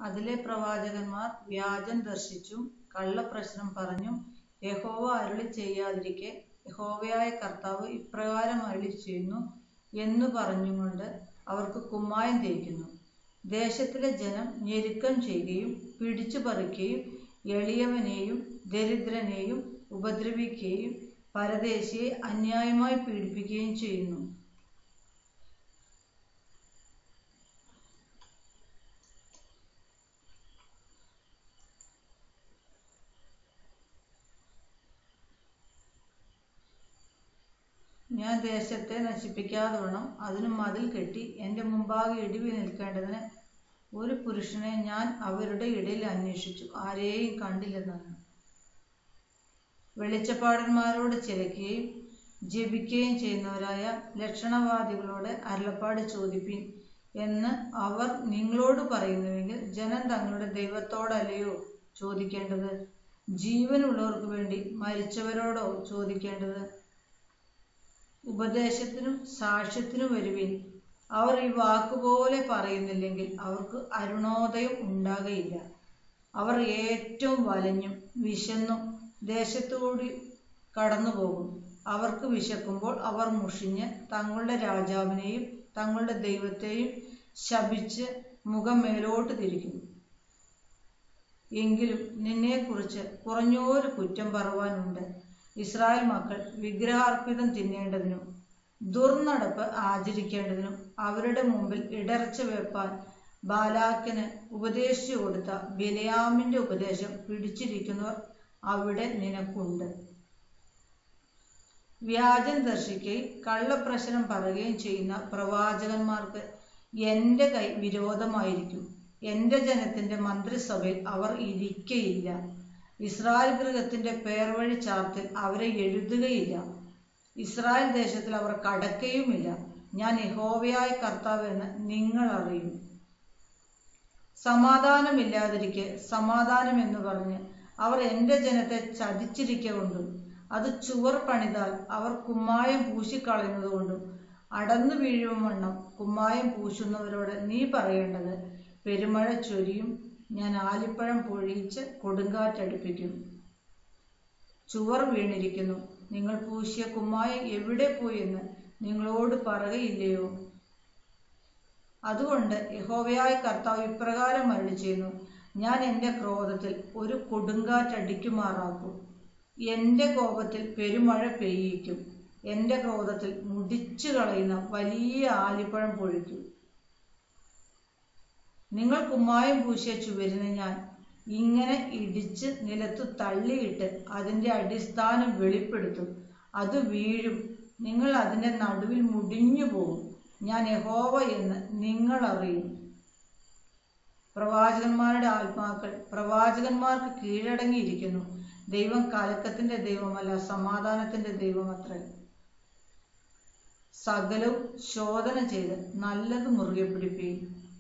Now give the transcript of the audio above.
അതിലെ പ്രവാചകന്മാർ വ്യാജം ദർശിച്ചും കള്ളപ്രശ്നം പറഞ്ഞും യഹോവ അരുളി ചെയ്യാതിരിക്കെ യഹോവയായ കർത്താവ് ഇപ്രകാരം അരുളി ചെയ്യുന്നു എന്നു പറഞ്ഞുകൊണ്ട് അവർക്ക് കുമ്മായം തേക്കുന്നു ദേശത്തിലെ ജനം ഞെരുക്കം ചെയ്യുകയും പിടിച്ചു പറിക്കുകയും എളിയവനെയും ദരിദ്രനെയും ഉപദ്രവിക്കുകയും പരദേശിയെ അന്യായമായി പീഡിപ്പിക്കുകയും ചെയ്യുന്നു ഞാൻ ദേശത്തെ നശിപ്പിക്കാതവണ്ണം അതിന് മതിൽ കെട്ടി എൻ്റെ മുമ്പാകെ ഇടിവി നിൽക്കേണ്ടതിന് ഒരു പുരുഷനെ ഞാൻ അവരുടെ ഇടയിൽ അന്വേഷിച്ചു ആരെയും കണ്ടില്ലെന്നാണ് വെളിച്ചപ്പാടന്മാരോട് ചിലയ്ക്കുകയും ജപിക്കുകയും ചെയ്യുന്നവരായ ലക്ഷണവാദികളോട് അരുളപ്പാട് ചോദിപ്പിൻ എന്ന് അവർ നിങ്ങളോട് പറയുന്നുവെങ്കിൽ ജനം തങ്ങളുടെ ദൈവത്തോടല്ലയോ ചോദിക്കേണ്ടത് ജീവനുള്ളവർക്ക് വേണ്ടി മരിച്ചവരോടോ ചോദിക്കേണ്ടത് ഉപദേശത്തിനും സാക്ഷ്യത്തിനും വരുവിൻ അവർ ഈ വാക്കുപോലെ പറയുന്നില്ലെങ്കിൽ അവർക്ക് അരുണോദയം ഉണ്ടാകയില്ല അവർ ഏറ്റവും വലഞ്ഞും വിശന്നും ദേശത്തുകൂടി കടന്നു പോകും അവർക്ക് വിശക്കുമ്പോൾ അവർ മുഷിഞ്ഞ് തങ്ങളുടെ രാജാവിനെയും തങ്ങളുടെ ദൈവത്തെയും ശപിച്ച് മുഖം മേലോട്ട് തിരിക്കും എങ്കിലും നിന്നെക്കുറിച്ച് കുറഞ്ഞൊരു കുറ്റം പറവാനുണ്ട് ഇസ്രായേൽ മക്കൾ വിഗ്രഹാർപ്പിതം തിന്നേണ്ടതിനും ദുർനടപ്പ് ആചരിക്കേണ്ടതിനും അവരുടെ മുമ്പിൽ ഇടർച്ച വെപ്പാൻ ബാലാക്കിന് ഉപദേശിച്ചു കൊടുത്ത ബിലയാമിന്റെ ഉപദേശം പിടിച്ചിരിക്കുന്നവർ അവിടെ നിനക്കുണ്ട് വ്യാജം ദർശിക്കുകയും കള്ളപ്രശ്നം പറയുകയും ചെയ്യുന്ന പ്രവാചകന്മാർക്ക് എൻ്റെ കൈ വിരോധമായിരിക്കും എൻ്റെ ജനത്തിന്റെ മന്ത്രിസഭയിൽ അവർ ഇരിക്കയില്ല ഇസ്രായേൽ ഗൃഹത്തിന്റെ പേർവഴി ചാർത്തിൽ അവരെ എഴുതുകയില്ല ഇസ്രായേൽ ദേശത്തിൽ അവർ കടക്കയുമില്ല ഞാൻ യഹോവയായ കർത്താവ് എന്ന് നിങ്ങൾ അറിയും സമാധാനമില്ലാതിരിക്കെ സമാധാനം എന്ന് പറഞ്ഞ് അവർ എൻ്റെ ജനത്തെ ചതിച്ചിരിക്കൊണ്ടും അത് ചുവർ പണിതാൽ അവർ കുമ്മായം പൂശിക്കളയുന്നതുകൊണ്ടും അടന്നു വീഴുവണ്ണം കുമ്മായം പൂശുന്നവരോട് നീ പറയേണ്ടത് പെരുമഴ ചൊരിയും ഞാൻ ആലിപ്പഴം പൊഴിച്ച് കൊടുങ്കാറ്റടുപ്പിക്കും ചുവർ വീണിരിക്കുന്നു നിങ്ങൾ പൂശിയ കുമ്മായം എവിടെ പോയി എന്ന് നിങ്ങളോട് പറയുകയില്ലയോ അതുകൊണ്ട് യഹോവയായ കർത്താവ് ഇപ്രകാരം അരുളി ചെയ്യുന്നു ഞാൻ എൻ്റെ ക്രോധത്തിൽ ഒരു കൊടുങ്കാറ്റടിക്കുമാറാക്കും എൻ്റെ കോപത്തിൽ പെരുമഴ പെയ്യിക്കും എൻ്റെ ക്രോധത്തിൽ മുടിച്ചു കളയുന്ന വലിയ ആലിപ്പഴം പൊഴിക്കും നിങ്ങൾ കുമ്മായം പൂശിയ ചുവരിനെ ഞാൻ ഇങ്ങനെ ഇടിച്ച് നിലത്ത് തള്ളിയിട്ട് അതിൻ്റെ അടിസ്ഥാനം വെളിപ്പെടുത്തും അത് വീഴും നിങ്ങൾ അതിൻ്റെ നടുവിൽ മുടിഞ്ഞു പോകും ഞാൻ യഹോവ എന്ന് നിങ്ങൾ അറിയും പ്രവാചകന്മാരുടെ ആത്മാക്കൾ പ്രവാചകന്മാർക്ക് കീഴടങ്ങിയിരിക്കുന്നു ദൈവം കലക്കത്തിന്റെ ദൈവമല്ല സമാധാനത്തിന്റെ ദൈവമത്രേ സകലവും ശോധന ചെയ്ത് നല്ലത് മുറുകെ പിടിപ്പീൻ